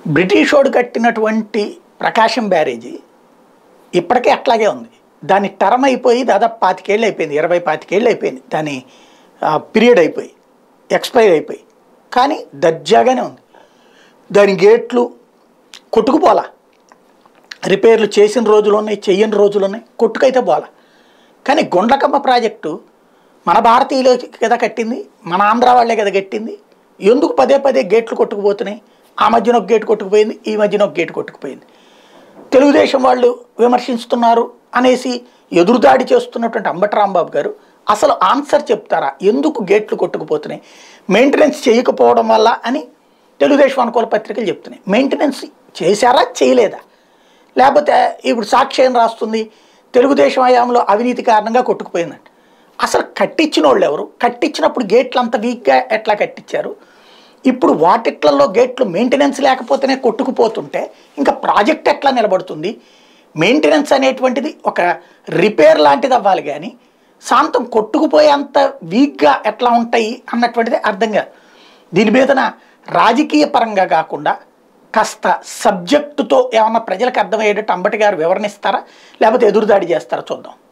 British వాడు కట్టినటువంటి ప్రకాశం బ్యారేజీ ఇప్పటికే అట్లాగే ఉంది దాని టర్మ్ అయిపోయి దాదాపు పాతికేళ్ళు అయిపోయింది ఇరవై పాతికేళ్ళు అయిపోయింది దాని పీరియడ్ అయిపోయి ఎక్స్పైర్ అయిపోయి కానీ దర్జాగానే ఉంది దాని గేట్లు కొట్టుకుపోలా రిపేర్లు చేసిన రోజులు ఉన్నాయి చెయ్యని రోజులు ఉన్నాయి కొట్టుకైతే పోలా కానీ గుండ్లకమ్మ ప్రాజెక్టు మన భారతీయులు కదా కట్టింది మన ఆంధ్ర వాళ్ళే కదా కట్టింది ఎందుకు పదే పదే గేట్లు కొట్టుకుపోతున్నాయి ఆ మధ్యన ఒక గేటు కొట్టుకుపోయింది ఈ మధ్యన ఒక గేటు కొట్టుకుపోయింది తెలుగుదేశం వాళ్ళు విమర్శిస్తున్నారు అనేసి ఎదురుదాడి చేస్తున్నటువంటి అంబటి రాంబాబు గారు అసలు ఆన్సర్ చెప్తారా ఎందుకు గేట్లు కొట్టుకుపోతున్నాయి మెయింటెనెన్స్ చేయకపోవడం వల్ల అని తెలుగుదేశం అనుకూల పత్రికలు చెప్తున్నాయి మెయింటెనెన్స్ చేశారా చేయలేదా లేకపోతే ఇప్పుడు సాక్ష్యం రాస్తుంది తెలుగుదేశం హయాంలో అవినీతి కారణంగా కొట్టుకుపోయిందంట అసలు కట్టించిన వాళ్ళు ఎవరు కట్టించినప్పుడు గేట్లు అంత వీక్గా ఎట్లా కట్టించారు ఇప్పుడు వాటిట్లలో గేట్లు మెయింటెనెన్స్ లేకపోతేనే కొట్టుకుపోతుంటే ఇంకా ప్రాజెక్ట్ ఎట్లా నిలబడుతుంది మెయింటెనెన్స్ అనేటువంటిది ఒక రిపేర్ లాంటిది అవ్వాలి కానీ శాంతం కొట్టుకుపోయేంత వీక్గా ఎట్లా ఉంటాయి అన్నటువంటిది అర్థం కాదు దీని మీదన రాజకీయ పరంగా కాకుండా కాస్త సబ్జెక్టుతో ఏమన్నా ప్రజలకు అర్థమయ్యేటట్టు అంబటి గారు వివరణిస్తారా లేకపోతే ఎదురుదాడి చేస్తారా చూద్దాం